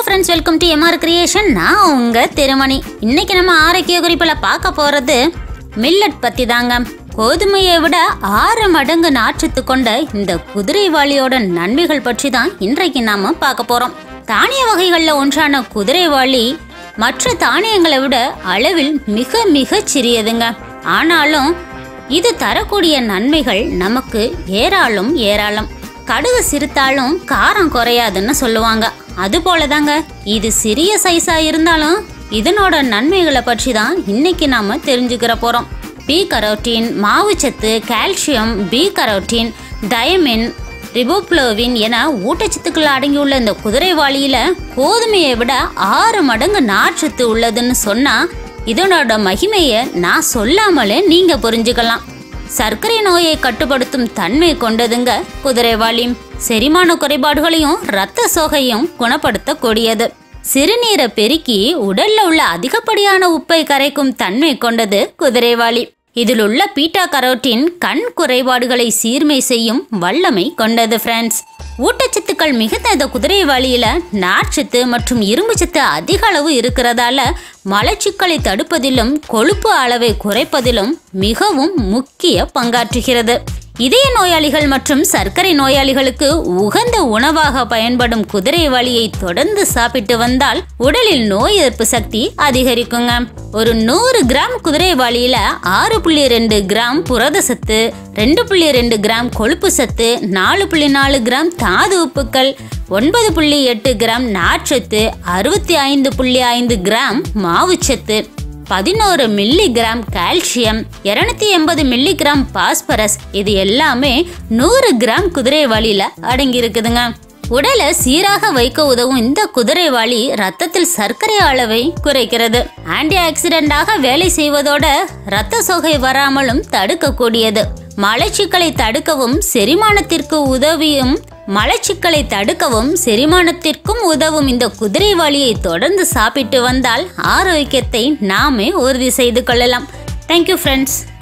friends welcome to MR creation நான் உங்க திருமணி இன்னைக்கு நம்ம ஆரோக்கிய குறிப்பில் பார்க்க போறது மில்லட் பத்தி தாங்க கோதுமையை விட ஆறு மடங்கு நாற்றத்து கொண்ட இந்த குதிரைவாளியோட நன்மைகள் பற்றி தான் இன்றைக்கு நாம பார்க்க போறோம் தானிய வகைகளில் ஒன்றான குதிரைவாளி மற்ற தானியங்களை விட அளவில் மிக மிக சிறியதுங்க ஆனாலும் இது தரக்கூடிய நன்மைகள் நமக்கு ஏராளம் ஏராளம் கடுகு சிறுத்தாலும் காரம் குறையாதுன்னு சொல்லுவாங்க அது போலதாங்க இது சிறிய சைஸா இருந்தாலும் இதனோட நன்மைகளை பற்றி தான் இன்னைக்கு நாம தெரிஞ்சுக்கிற போறோம் பி கரோட்டின் மாவுச்சத்து calcium B carotene thiamine riboflavin என ஊட்டச்சத்துக்கள் அடங்கியுள்ள இந்த குதிரைவாளியில கோதுமையை விட ஆறு மடங்கு நார்ச்சத்து உள்ளதுன்னு சொன்னா இதனோட மகிமையை நான் சொல்லாமலே நீங்க புரிஞ்சுக்கலாம் சர்க்கரை நோயை கட்டுப்படுத்தும் தன்மை கொண்டதுங்க குதிரைவாளி செரிமான குறைபாடுகளையும் இரத்த சோகையும் குணப்படுத்தக்கூடியது சிறுநீரை பெருக்கி உடல்ல உள்ள அதிகப்படியான உப்பை கரைக்கும் தன்மை கொண்டது குதிரைவாளி இதில் உள்ள பீட்டா கரோட்டின் கண் குறைபாடுகளை சீர்மை செய்யும் வல்லமை கொண்டது ஃப்ரெண்ட்ஸ் ஊட்டச்சத்துக்கள் மிகுந்த இந்த குதிரைவாளியில நார்ச்சத்து மற்றும் இரும்புச்சத்து அதிக அளவு இருக்கிறதால மலச்சிக்கலை தடுப்பதிலும் கொழுப்பு அளவை குறைப்பதிலும் மிகவும் முக்கிய பங்காற்றுகிறது இதய நோயாளிகள் மற்றும் சர்க்கரை நோயாளிகளுக்கு உகந்த உணவாக பயன்படும் குதிரைவாளியை தொடர்ந்து சாப்பிட்டு வந்தால் உடலில் நோய் எதிர்ப்பு சக்தி அதிகரிக்குங்க ஒரு நூறு கிராம் குதிரைவாளியில ஆறு புள்ளி ரெண்டு கிராம் புரத சத்து ரெண்டு புள்ளி ரெண்டு கிராம் கொழுப்பு சத்து நாலு புள்ளி நாலு கிராம் தாது உப்புக்கள் ஒன்பது புள்ளி எட்டு கிராம் நார்ச்சத்து அறுபத்தி ஐந்து புள்ளி ஐந்து கிராம் மாவுச்சத்து பதினோரு மில்லிகிராம் கால்சியம் இருநூத்தி எண்பது மில்லிகிராம் பாஸ்பரஸ் இது எல்லாமே நூறு கிராம் குதிரைவாளியில அடங்கி இருக்குதுங்க உடலை சீராக வைக்க உதவும் இந்த குதிரைவாளி ரத்தத்தில் சர்க்கரை அளவை குறைக்கிறது ஆன்டி ஆக்சிடென்டாக வேலை செய்வதோட இரத்த சோகை வராமலும் தடுக்கக்கூடியது மலச்சிக்கலை தடுக்கவும் செரிமானத்திற்கு உதவியும் மலச்சிக்கலை தடுக்கவும் செரிமானத்திற்கும் உதவும் இந்த குதிரைவாளியை தொடர்ந்து சாப்பிட்டு வந்தால் ஆரோக்கியத்தை நாமே உறுதி செய்து கொள்ளலாம் தேங்க்யூ ஃப்ரெண்ட்ஸ்